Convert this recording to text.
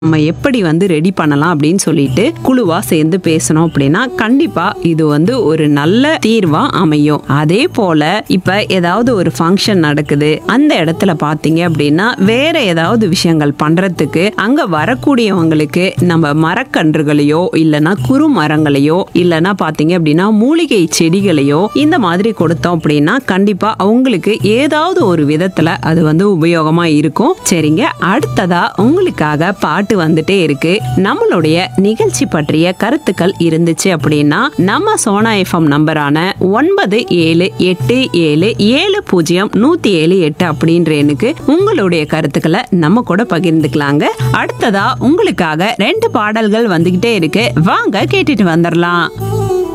நம்ம எப்படி வந்து ரெடி பண்ணலாம் அப்படின்னு சொல்லிட்டு குழுவா சேர்ந்து பேசணும் அப்படின்னா கண்டிப்பா இது வந்து ஒரு நல்ல தீர்வா அமையும் அதே போல இப்ப ஏதாவது ஒரு ஃபங்க்ஷன் நடக்குது அந்த இடத்துல பாத்தீங்க அப்படின்னா வேற ஏதாவது விஷயங்கள் பண்றதுக்கு அங்க வரக்கூடியவங்களுக்கு நம்ம மரக்கன்றுகளையோ இல்லைன்னா குறு மரங்களையோ இல்லைன்னா பாத்தீங்க அப்படின்னா மூலிகை செடிகளையோ இந்த மாதிரி கொடுத்தோம் அப்படின்னா கண்டிப்பா அவங்களுக்கு ஏதாவது ஒரு விதத்துல அது வந்து உபயோகமா இருக்கும் சரிங்க அடுத்ததா உங்களுக்காக பாட்டு வந்துட்டே இருக்கு நம்மளுடைய நிகழ்ச்சி பற்றிய கருத்துக்கள் இருந்துச்சு அப்படின்னா நம்ம சோனா எஃப்எம் நம்பரான ஒன்பது ஏழு எட்டு ஏழு ஏழு பூஜ்ஜியம் நூத்தி ஏழு எட்டு அப்படின்ற எண்ணுக்கு உங்களுடைய கருத்துக்களை நம்ம கூட பகிர்ந்துக்கலாங்க அடுத்ததா உங்களுக்காக ரெண்டு பாடல்கள் வந்துகிட்டே இருக்கு வாங்க கேட்டுட்டு வந்துடலாம்